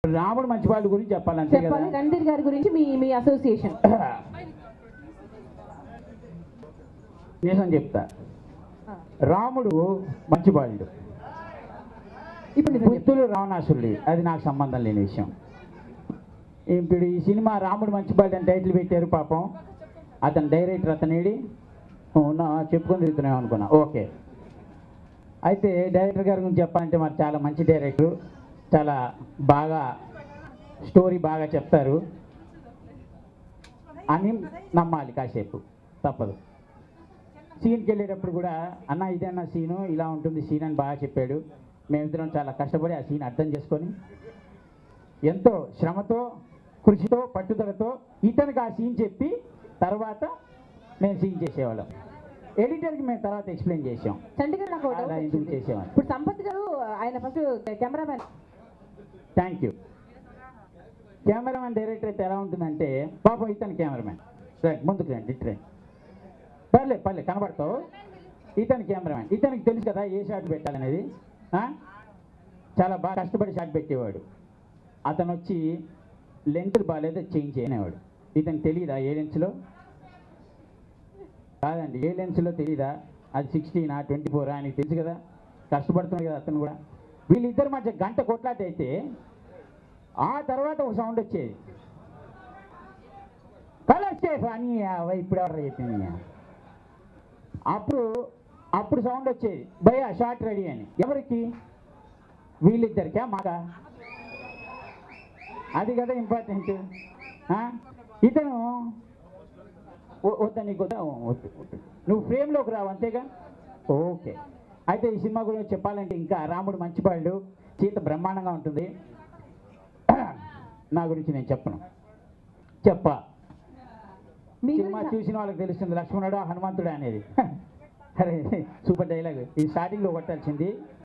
రాముడు మంచి వాళ్ళ గురించి చెప్పాలంటే చెప్పాలి కదా రణధీర్ గారి గురించి మీ మీ అసోసియేషన్ నిజం చెప్తా రాముడు మంచివాళ్ళు ఇప్పుడు నిజం చెప్పు. పుత్తులు రావణాసురుడు అది నాకు సంబంధం లేని విషయం ఇప్పుడు ఈ సినిమా రాముడు మంచివాళ్ళు అని టైటిల్ పెట్టారు పాపం అతను డైరెక్టర్ అతనేడి ఉన్నా చెప్పుకొని తిరుగుతున్నాం అనుకున్నా ఓకే అయితే డైరెక్టర్ గారి గురించి చెప్పాలంటే మరి చాలా మంచి డైరెక్టర్ చాలా బాగా స్టోరీ బాగా చెప్తారు అని నమ్మాలి కాసేపు తప్పదు సీన్కి వెళ్ళేటప్పుడు కూడా అన్న ఇదన్న సీను ఇలా ఉంటుంది సీన్ అని బాగా చెప్పాడు మేమిద్దరం చాలా కష్టపడి ఆ సీన్ అర్థం చేసుకొని ఎంతో శ్రమతో కృషితో పట్టుదలతో ఇతనికి ఆ సీన్ చెప్పి తర్వాత మేము సీన్ చేసేవాళ్ళం ఎడిటర్కి మేము తర్వాత ఎక్స్ప్లెయిన్ చేసాం చంటి గారు నాకు ఒక అలా doubt ఎందుకు వచ్చింది. చేసేవాడిని ఇప్పుడు సంపత్ గారు ఆయన first cameraman thank you cameraman director అయితే ఎలా ఉంటుందంటే పాపం ఇతను కెమెరామెన్ రైట్ ముందుకు రండి ఇటు రండి పర్లే పర్లే కనబడతావు ఇతను కెమెరామెన్ ఇతనికి తెలుసు కదా ఏ షాట్ పెట్టాలనేది ఆ? చాలా బాగా కష్టపడి షాట్ పెట్టేవాడు అతను వచ్చి లెన్స్ బాగాలేదో చేంజ్ చేయనేవాడు ఇతనికి తెలియదా ఏ లెన్స్లో కాదండి ఏ లెన్స్లో తెలీదా అది సిక్స్టీనా ట్వంటీ ఫోర్ ఆయనకి తెలుసు కదా కష్టపడుతున్నాడు కదా అతను కూడా వీళ్ళిద్దరి మధ్య గంట కొట్లాట అయితే ఆ తర్వాత ఒక సౌండ్ వచ్చేది కలర్ సేఫ్ అని అవ్వ ఇప్పుడు ఎవరు చెప్పింది అప్పుడు అప్పుడు సౌండ్ వచ్చేది భయ షార్ట్ రెడీ అని ఎవరికి వీళ్ళిద్దరికా మాకా అది కదా ఇంపార్టెంట్ ఇతను వ- వద్దా నీకు వద్దా ఓ, వద్దు, వద్దు. నువ్వు ఫ్రేమ్లోకి రావు అంతేగా ఓకే అయితే ఈ సినిమా గురించి చెప్పాలంటే ఇంకా రాముడు మంచివాళ్ళు సీత బ్రహ్మాండంగా ఉంటుంది నా గురించి నేను చెప్పను చెప్ప మీ సినిమా గురించి చూసిన వాళ్ళకి తెలుస్తుంది లక్ష్మణుడు హనుమంతుడు అనేది అరే సూపర్ డైలాగ్ ఈ స్టార్టింగ్లో కొట్టాల్సింది